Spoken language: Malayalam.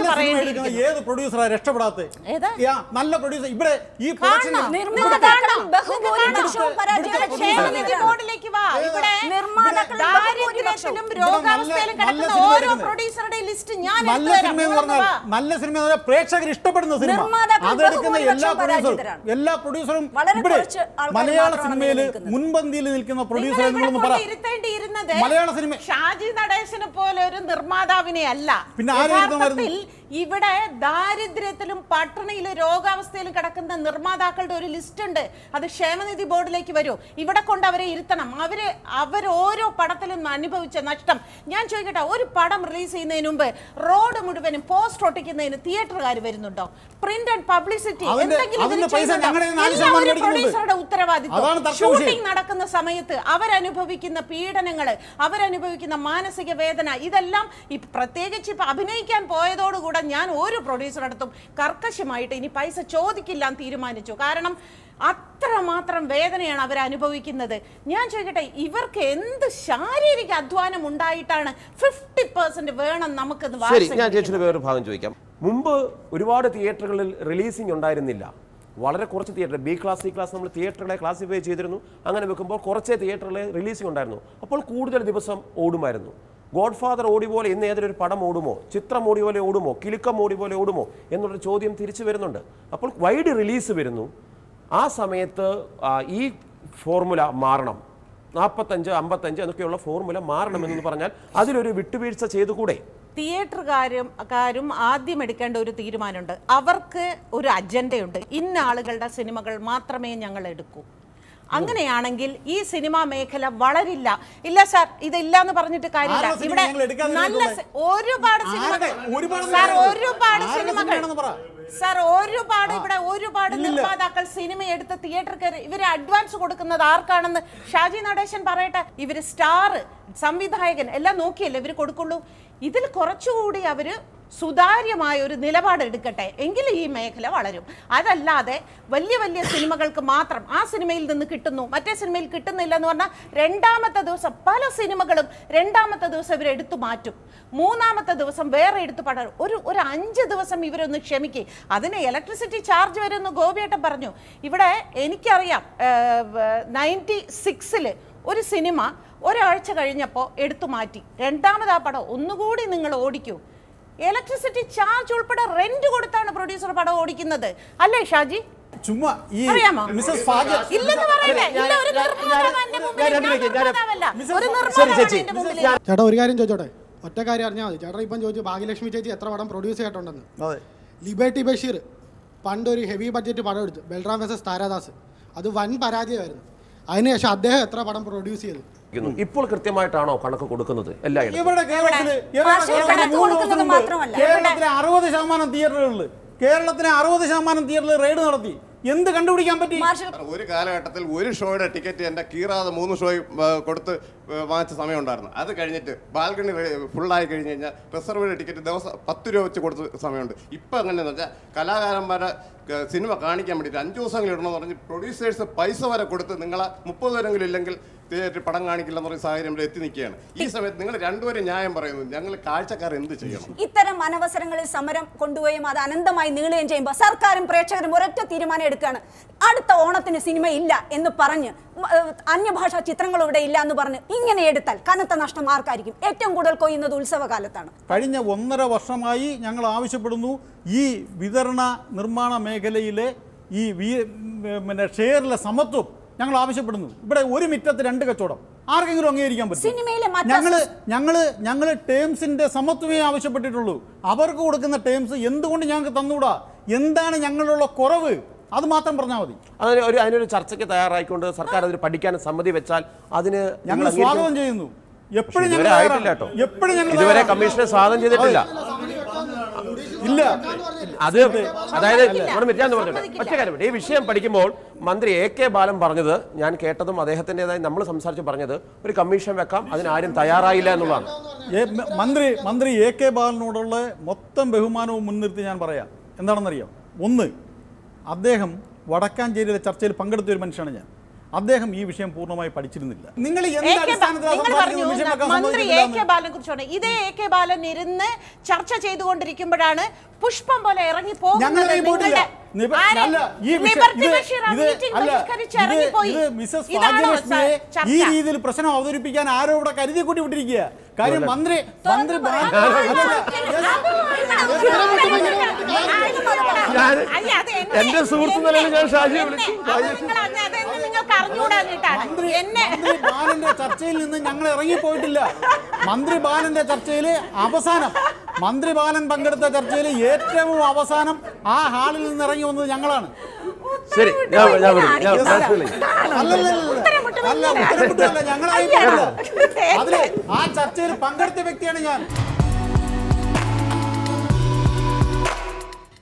സിനിമ പറയേണ്ടിയിരിക്കുന്നു എടുക്കുന്ന ഏത് പ്രൊഡ്യൂസറാ രക്ഷപ്പെടാത്ത ഏതാ? നല്ല പ്രൊഡ്യൂസർ ഇവിടെ ഈ പ്രൊഡക്ഷൻ കാണണം. നിർമ്മാതാക്കളും കാണണം. ബഹുഭൂരിപക്ഷവും ഇവിടെ പരാജയപ്പെട്ടു. ക്ഷേമനിധി ബോർഡിലേക്ക് വാ ഇവിടെ നിർമ്മാതാക്കളും ദാരിദ്ര്യത്തിലും ഇവിടെ രോഗാവസ്ഥയിലും നല്ല- നല്ല കിടക്കുന്ന സിനിമ ഓരോ എടുക്കുന്നത്. പ്രൊഡ്യൂസറുടെ ലിസ്റ്റ് ഞാൻ നല്ല എടുത്തുതരാം. സിനിമ എന്ന് നിങ്ങളൊന്ന് പറഞ്ഞാൽ വാ. നല്ല സിനിമ എന്ന് പറഞ്ഞാൽ പ്രേക്ഷകർ ഇഷ്ടപ്പെടുന്ന സിനിമ നിർമ്മാതാക്കൾ അതെടുക്കുന്ന എല്ലാ ബഹുഭൂരിപക്ഷം പ്രൊഡ്യൂസറും പരാജിതരാണ്. എല്ലാ പ്രൊഡ്യൂസറും വളരെ ഇവിടെ കുറച്ച് ആൾക്കാർ മലയാള മാത്രമാണ് സിനിമയിൽ നിൽക്കുന്നത്. മുൻപന്തിയിൽ നിൽക്കുന്ന നിങ്ങൾ പ്രൊഡ്യൂസറെ ഇവിടെ നിങ്ങളൊന്ന് പറ കൊണ്ട് ഇരുത്തേണ്ടിയിരുന്നത് മലയാള സിനിമ ഷാജി നടേശനെ പോലെ ഒരു നിർമ്മാതാവിനെ അല്ല പിന്നെ ആരെ എടുത്തുമായിരുന്നു? യഥാർത്ഥത്തിൽ ഇവിടെ ദാരിദ്ര്യത്തിലും പട്ടിണിയിലും രോഗാവസ്ഥയിലും കിടക്കുന്ന നിർമ്മാതാക്കളുടെ ഒരു ലിസ്റ്റ് ഉണ്ട് അത് ക്ഷേമനിധി ബോർഡിലേക്ക് വരൂ ഇവിടെ കൊണ്ട് അവരെ ഇരുത്തണം അവര് അവർ ഓരോ പടത്തിലും അനുഭവിച്ച നഷ്ടം ഞാൻ ചോദിക്കട്ടെ ഒരു പടം റിലീസ് ചെയ്യുന്നതിന് മുമ്പ് റോഡ് മുഴുവനും പോസ്റ്റ് ഒട്ടിക്കുന്നതിന് തിയേറ്ററുകാർ വരുന്നുണ്ടോ പ്രിന്റ് ആൻഡ് പബ്ലിസിറ്റി അതിന്റെ- എന്തെങ്കിലും ഇതിന് അതിന്റെ പൈസ ചെയ്യുന്നുണ്ടോ? ഞങ്ങളുടെ കയ്യിൽ നിന്ന് നാല് എല്ലാം ശതമാനം ഒരു മേടിക്കുന്നുണ്ട്. പ്രൊഡ്യൂസറുടെ ഉത്തരവാദിത്വം അതാണ് തർക്ക വിഷയം. ഷൂട്ടിംഗ് നടക്കുന്ന സമയത്ത് അവരനുഭവിക്കുന്ന പീഡനങ്ങൾ അവരനുഭവിക്കുന്ന മാനസിക വേദന ഇതെല്ലാം ഈ പ്രത്യേകിച്ച് ഇപ്പൊ അഭിനയിക്കാൻ പോയതോടുകൂടെ ഞാൻ ഒരു പ്രൊഡ്യൂസറടുത്തും കർക്കശമായിട്ട് ഇനി പൈസ ചോദിക്കില്ല എന്ന് തീരുമാനിച്ചു കാരണം അത്രമാത്രം വേദനയാണ് അവർ അനുഭവിക്കുന്നത് ഞാൻ ചോദിക്കട്ടെ ഇവർക്ക് എന്ത് ശാരീരിക അധ്വാനം ഉണ്ടായിട്ടാണ് ഫിഫ്റ്റി പെർസെന്റ് വേണം നമുക്കിത് ശരി ഞാൻ വാത്സല്യം ചേച്ചിയുടെ വേറൊരു ഭാഗം ചോദിക്കാം മുമ്പ് ഒരുപാട് തിയേറ്ററുകളിൽ റിലീസിംഗ് ഉണ്ടായിരുന്നില്ല വളരെ കുറച്ച് theatre B class C class നമ്മൾ തിയേറ്ററുകളെ ക്ലാസിഫൈ ചെയ്തിരുന്നു അങ്ങനെ വെക്കുമ്പോൾ കുറച്ചേ തിയേറ്ററിലെ റിലീസിംഗ് ഉണ്ടായിരുന്നു അപ്പോൾ കൂടുതൽ ദിവസം ഓടുമായിരുന്നു ഗോഡ് ഫാദർ ഓടി പോലെ ഇന്ന് ഏതൊരു പടം ഓടുമോ ചിത്രം ഓടി പോലെ ഓടുമോ കിലുക്കം ഓടി പോലെ ഓടുമോ എന്നുള്ളൊരു ചോദ്യം തിരിച്ചു വരുന്നുണ്ട് അപ്പോൾ വൈഡ് റിലീസ് വരുന്നു ആ സമയത്ത് ആ, ഈ ഫോർമുല മാറണം നാൽപ്പത്തഞ്ച് അമ്പത്തഞ്ച് എന്നൊക്കെയുള്ള ഫോർമുല മാറണമെന്ന് പറഞ്ഞാൽ അതിലൊരു വിട്ടുവീഴ്ച ചെയ്തുകൂടെ തിയേറ്ററുകാരും കാരും ആദ്യം എടുക്കേണ്ട ഒരു തീരുമാനമുണ്ട് അവർക്ക് ഒരു അജണ്ടയുണ്ട് ഇന്ന ആളുകളുടെ സിനിമകൾ മാത്രമേ ഞങ്ങൾ എടുക്കൂ അങ്ങനെയാണെങ്കിൽ ഈ സിനിമാ മേഖല വളരില്ല ഇല്ല സാർ ഇതില്ല എന്ന് പറഞ്ഞിട്ട് കാര്യമില്ല ആരുടെ സിനിമ ഇവിടെ ഞങ്ങൾ എടുക്കാതെ നല്ല ഇരിക്കുന്നത്? സി- ഒരുപാട് സിനിമകൾ ആരുടെ? ഒരുപാട് സാർ സിനിമകൾ. ഒരുപാട് ആരുടെ സിനിമകൾ സിനിമയാണെന്ന് പറ. സാർ ഒരുപാട് ഇവിടെ ഒരുപാട് ഇല്ലില്ല. നിർമ്മാതാക്കൾ സിനിമ എടുത്ത് തിയേറ്റർ കയറി ഇവര് അഡ്വാൻസ് കൊടുക്കുന്നത് ആർക്കാണെന്ന് ഷാജി നടേശൻ പറയട്ടെ ഇവര് സ്റ്റാർ സംവിധായകൻ എല്ലാം നോക്കിയല്ലേ ഇവര് കൊടുക്കുള്ളൂ ഇതിൽ കുറച്ചുകൂടി അവര് സുതാര്യമായ ഒരു നിലപാട് എടുക്കട്ടെ എങ്കിൽ ഈ മേഖല വളരും അതല്ലാതെ വലിയ വലിയ സിനിമകൾക്ക് മാത്രം ആ സിനിമയിൽ നിന്ന് കിട്ടുന്നു മറ്റേ സിനിമയിൽ കിട്ടുന്നില്ല എന്ന് പറഞ്ഞാൽ രണ്ടാമത്തെ ദിവസം പല സിനിമകളും രണ്ടാമത്തെ ദിവസം ഇവർ എടുത്തു മാറ്റും മൂന്നാമത്തെ ദിവസം വേറെ എടുത്തു പടരും ഒരു ഒരു അഞ്ച് ദിവസം ഇവരൊന്ന് ക്ഷമിക്കേ അതിന് ഇലക്ട്രിസിറ്റി ചാർജ് വരുമെന്ന് ഗോപിയേട്ടൻ പറഞ്ഞു ഇവിടെ എനിക്കറിയാം നയൻറ്റി സിക്സില് ഒരു സിനിമ ഒരാഴ്ച കഴിഞ്ഞപ്പോൾ എടുത്തു മാറ്റി രണ്ടാമത് ആ പടം ഒന്നുകൂടി നിങ്ങൾ ഓടിക്കൂ ഇലക്ട്രിസിറ്റി ചാർജ് ഉൾപ്പെടെ റെന്റ് കൊടുത്താണ് പ്രൊഡ്യൂസർ പടം ഓടിക്കുന്നത് അല്ലേ ഷാജി ചുമ്മാ ഈ അറിയാമോ? മിസസ് ഫാജ ഇല്ലെന്ന് പറയല്ലേ ഞാൻ- ഇല്ല ഒരു ഞാൻ- നിർമ്മാതാവ് എന്റെ മുമ്പിൽ ഞാൻ ഞാൻ രണ്ടിലേക്ക് ഞാൻ- നിർമ്മാതാവല്ല. മിസ്സസ് ഒരു ശരി, നിർമ്മാതാവാണ് ചേച്ചി. എന്റെ മുമ്പിൽ ചേട്ടാ ഒരു കാര്യം ചോദിച്ചോട്ടെ ഒറ്റ കാര്യം അറിഞ്ഞാൽ മതി ചേട്ടാ ഇപ്പം ചോദിച്ചു ഭാഗ്യലക്ഷ്മി ചേച്ചി എത്ര പടം പ്രൊഡ്യൂസ് ചെയ്തിട്ടുണ്ടെന്ന് അതെ ലിബർട്ടി ബഷീർ പണ്ട് ഒരു ഹെവി ബഡ്ജറ്റ് പടം എടുത്തു ബൽറാം വെസസ് താരാദാസ് അത് വൻ പരാജയമായിരുന്നു അതിനുശേഷം അദ്ദേഹം എത്ര പടം പ്രൊഡ്യൂസ് ചെയ്തു ഇരിക്കുന്നു. ഇപ്പോൾ കൃത്യമായിട്ടാണോ കണക്ക് കൊടുക്കുന്നത് എല്ലായിടത്തും ഇവിടെ കേരളത്തില് ഇവിടെ മാഷെ, കേരളത്തില് കണക്ക് മൂന്ന് കൊടുക്കുന്നത് ദിവസം മുമ്പ് മാത്രമല്ല. കേരളത്തിലെ അറുപത് ശതമാനം തിയേറ്ററുകളിൽ കേരളത്തിലെ അറുപത് ശതമാനം തിയേറ്ററിൽ റെയ്ഡ് നടത്തി എന്ത് കണ്ടുപിടിക്കാൻ പറ്റി മാർഷൽ ഒരു കാലഘട്ടത്തിൽ ഒരു ഷോയുടെ ടിക്കറ്റ് എൻ്റെ കീറാതെ മൂന്ന് ഷോ കൊടുത്ത് ഏ, വാങ്ങിച്ച സമയം ഉണ്ടായിരുന്നു അത് കഴിഞ്ഞിട്ട് ബാൽക്കണി ഫുള്ളായി കഴിഞ്ഞ് കഴിഞ്ഞാൽ റിസർവേഡ് ടിക്കറ്റ് ദിവസം പത്ത് രൂപ വെച്ച് കൊടുത്ത സമയമുണ്ട് ഇപ്പം എങ്ങനെയാണെന്ന് വെച്ചാൽ കലാകാരന്മാരെ ഏ, സിനിമ കാണിക്കാൻ വേണ്ടിയിട്ട് അഞ്ച് ദിവസങ്ങൾ ഇടണമെന്ന് പറഞ്ഞ് പ്രൊഡ്യൂസേഴ്സ് പൈസ വരെ കൊടുത്ത് നിങ്ങളെ മുപ്പത് പേരെങ്കിലും ഇല്ലെങ്കിൽ തിയേറ്ററിൽ പടം കാണിക്കില്ലെന്ന് പറയുന്ന സാഹചര്യം ഇവിടെ എത്തി നിൽക്കുകയാണ് ഈ സമയത്ത് നിങ്ങൾ രണ്ടുപേരും ന്യായം പറയുന്നു ഞങ്ങൾ കാഴ്ചക്കാർ എന്ത് ചെയ്യണം ഇത്തരം അനവസരങ്ങളിൽ സമരം കൊണ്ടുപോയും അത് അനന്തമായി നീളുകയും ചെയ്യുമ്പോൾ സർക്കാരും പ്രേക്ഷകരും ഒരൊറ്റ തീരുമാനം എടുക്കുകയാണ് അടുത്ത ഓണത്തിന് സിനിമ ഇല്ല എന്ന് പറഞ്ഞ് മ- ഏഹ് അന്യഭാഷാ ചിത്രങ്ങൾ ഇവിടെ ഇല്ല എന്ന് പറഞ്ഞ് ഇങ്ങനെ എടുത്താൽ കനത്ത നഷ്ടം ആർക്കായിരിക്കും ഏറ്റവും കൂടുതൽ കൊയ്യുന്നത് ഉത്സവകാലത്താണ് കഴിഞ്ഞ ഒന്നര വർഷമായി ഞങ്ങൾ ആവശ്യപ്പെടുന്നു ഈ വിതരണ നിർമ്മാണ മേഖലയിലെ ഈ വി- പിന്നെ ഷെയറിലെ സമത്വം ഞങ്ങൾ ആവശ്യപ്പെടുന്നു ഇവിടെ ഒരു മിറ്റത്ത് രണ്ട് കച്ചവടം ആർക്കെങ്കിലും അംഗീകരിക്കാൻ പറ്റും സിനിമയിലെ മറ്റ് ഞങ്ങള് അസോസി- ഞങ്ങള് ഞങ്ങള് ടേംസിന്റെ സമത്വമേ ആവശ്യപ്പെട്ടിട്ടുള്ളൂ അവർക്ക് കൊടുക്കുന്ന ടേംസ് എന്തുകൊണ്ട് ഞങ്ങൾക്ക് തന്നൂടാ എന്താണ് ഞങ്ങളുള്ള കുറവ് അത് മാത്രം പറഞ്ഞാൽ മതി അതിന് ഒരു അതിനൊരു ചർച്ചയ്ക്ക് തയ്യാറായിക്കൊണ്ട് സർക്കാർ അതിന് പഠിക്കാൻ സമ്മതി വെച്ചാൽ അതിന് ഞങ്ങൾ നിങ്ങൾ അംഗീകരിക്കും? സ്വാഗതം ചെയ്യുന്നു എപ്പോഴും പക്ഷേ ഞങ്ങൾ ഇതുവരെ ആയിട്ടില്ല തയ്യാറാണ്. കേട്ടോ എപ്പോഴും ഞങ്ങൾ ഇതുവരെ തയ്യാറാണ്. കമ്മീഷനെ സ്വാഗതം ചെയ്തിട്ടില്ല ഇല്ല അത് അതായത് നമ്മൾ മിഥ്യാന്ന് പറഞ്ഞിട്ട് ഒറ്റ കാര്യം ഈ വിഷയം പഠിക്കുമ്പോൾ മന്ത്രി എ കെ ബാലൻ പറഞ്ഞത് ഞാൻ കേട്ടതും അദ്ദേഹത്തിൻ്റെതായി നമ്മൾ സംസാരിച്ച് പറഞ്ഞത് ഒരു കമ്മീഷൻ വെക്കാം അതിന് ആരും തയ്യാറായില്ല എന്നുള്ളതാണ് ഏ- മ- മന്ത്രി മന്ത്രി എ കെ ബാലനോടുള്ള മൊത്തം ബഹുമാനവും മുൻനിർത്തി ഞാൻ പറയാം എന്താണെന്നറിയാം ഒന്ന് അദ്ദേഹം വടക്കാഞ്ചേരിയിലെ ചർച്ചയിൽ പങ്കെടുത്ത ഒരു മനുഷ്യനാണ് ഞാൻ അദ്ദേഹം ഈ വിഷയം പൂർണ്ണമായി പഠിച്ചിരുന്നില്ല നിങ്ങൾ എ എന്ത് കെ ബാ- അടിസ്ഥാനത്തിലാണ് നിങ്ങൾ പറഞ്ഞു സംസാരിക്കുന്നത് വിഷയം വെക്കാൻ മന്ത്രി എ സമ്മതിക്കുന്നില്ല കെ എന്ന്? ബാലനെ കുറിച്ചാണ് ഇതേ എ കെ ബാലൻ ഇരുന്ന് ചർച്ച ചെയ്തുകൊണ്ടിരിക്കുമ്പോഴാണ് പുഷ്പം പോലെ ഇറങ്ങി ഞങ്ങൾ ഇറങ്ങി പോയിട്ടില്ല. നിബ- അല്ല, ഈ വിഷയം- ഇത് ഇത് അല്ല, ഇത് ഇത് മിസസ് ഭാഗ്യലക്ഷ്മിയെ ഈ രീതിയിൽ പ്രശ്നം അവതരിപ്പിക്കാൻ ആരോ ഇവിടെ കരുതി കൂട്ടി വിട്ടിരിക്കുക കാര്യം മന്ത്രി മന്ത്രി ബാ- അല്ലല്ല, ഞാൻ- എന്റെ സുഹൃത്ത് നിലയിൽ ഞാൻ ഷാജിയെ വിളിച്ചു. നിങ്ങൾക്ക് അറിഞ്ഞുകൂടാഞ്ഞിട്ടാണ് മന്ത്രി എന്നെ മന്ത്രി ബാലന്റെ ചർച്ചയിൽ നിന്ന് ഞങ്ങൾ ഇറങ്ങിപ്പോയിട്ടില്ല മന്ത്രി ബാലന്റെ ചർച്ചയിൽ അവസാനം മന്ത്രി ബാലൻ പങ്കെടുത്ത ചർച്ചയിൽ ഏറ്റവും അവസാനം ആ ഹാളിൽ നിന്ന് ഇറങ്ങി വന്നത് ഞങ്ങളാണ് ശരി ഞാൻ ഞാൻ വരും ഞാൻ Yes, ഞാൻ വിളിക്കാം. അല്ലല്ലല്ല. അല്ല ഉത്തരവിട്ടല്ല ഞങ്ങൾ ഇറങ്ങിപ്പോയിട്ടില്ല അതില് ആ ചർച്ചയിൽ പങ്കെടുത്ത വ്യക്തിയാണ് ഞാൻ